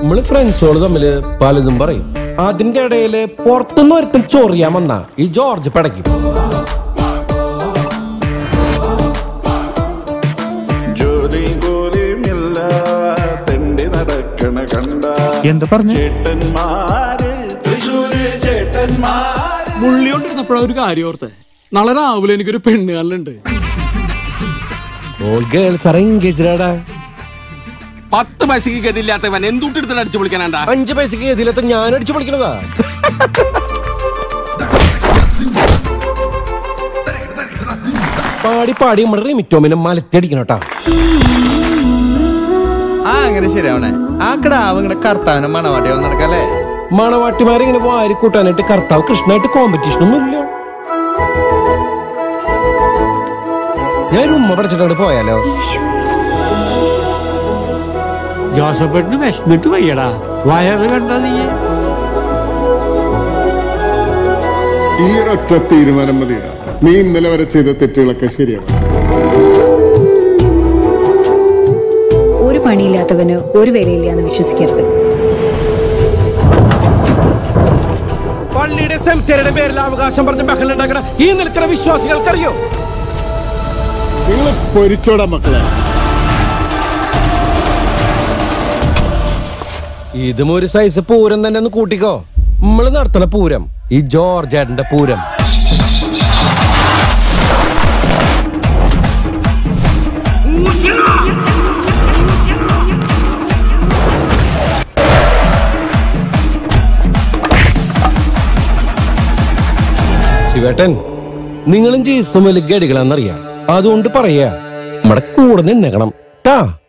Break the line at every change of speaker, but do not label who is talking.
നമ്മള് ഫ്രണ്ട്സുകൾ തമ്മില് പലതും പറയും അതിന്റെ ഇടയില് പുറത്തുനിന്ന് ഒരുത്തൻ ചൊറിയാൻ വന്ന ഈ ജോർജ് പടയ്ക്കും
ജോലിയും കൂലിയും ഇല്ല തെണ്ടി നടക്കണ കണ്ട
എന്താ പറഞ്ഞു
ചേട്ടന്മാര് തൃശ്ശൂര് ചേട്ടന്മാര്
മുള്ളി കൊണ്ടിരുന്നപ്പോഴാ ഒരു കാര്യം ഓർത്തെ നാളെ രാവിലെ എനിക്കൊരു പെണ്ണ് കാണലുണ്ട്
ഓൾ ഗേൾസ് ആർ എൻഗേജ്ഡാ
പത്ത് പൈസക്ക് ഗതിയില്ലാത്തവൻ എന്തുട്ടെടുത്തിട്ട് അടിച്ചു പൊളിക്കാനാണ്ടാ
അഞ്ച് പൈസക്ക് എതിലത്തെ ഞാൻ അടിച്ചു പഠിക്കണതാ പാടി പാടി നമ്മുടെ റിമിറ്റോമിനെ മലത്തിയടിക്കണം കേട്ടാ
ആ അങ്ങനെ ശരിയാവണേ ആ കിടാവ് ഇങ്ങനെ കർത്താവിനും മണവാട്ടിയോ നടക്കല്ലേ
മണവാട്ടിമാരെ ഇങ്ങനെ വാരി കൂട്ടാനായിട്ട് കർത്താവ് കൃഷ്ണനായിട്ട് കോമ്പറ്റീഷൻ ഒന്നും ഇല്ല ഞാൻ ഒരു ഉമ്മ പഠിച്ചിട്ടാണ് പോയാലോ
ജോസഫേട്ടിന് വിശന്നിട്ട് വയ്യടാ വയറ് കണ്ട നീ
ഈ ഒരൊറ്റ തീരുമാനം മതിയിടാ നീ ഇന്നലെ വരെ ചെയ്ത തെറ്റുകളൊക്കെ ശരിയാവും
ഒരു പണിയില്ലാത്തവന് ഒരു വിലയില്ല എന്ന് വിശ്വസിക്കരുത്
പള്ളിയുടെ സെമിത്തേരിയുടെ പേരിൽ അവകാശം പറഞ്ഞ് ബഹളം ഉണ്ടാക്കണ ഈ നിൽക്കുന്ന വിശ്വാസികൾക്കറിയോ
നിങ്ങൾ പൊരിച്ചോടാ മക്കളെ
ഇതും ഒരു സൈസ് പൂരം തന്നെ ഒന്ന് കൂട്ടിക്കോ നമ്മള് നടത്തണ പൂരം ഈ ജോർജ് ഏട്ടന്റെ പൂരം ശിവേട്ടൻ നിങ്ങളും ജീസും വലിയ ഗടികളാന്നറിയാം അതുകൊണ്ട് പറയാ നമ്മുടെ കൂടെ നിന്നേക്കണം ട്ടാ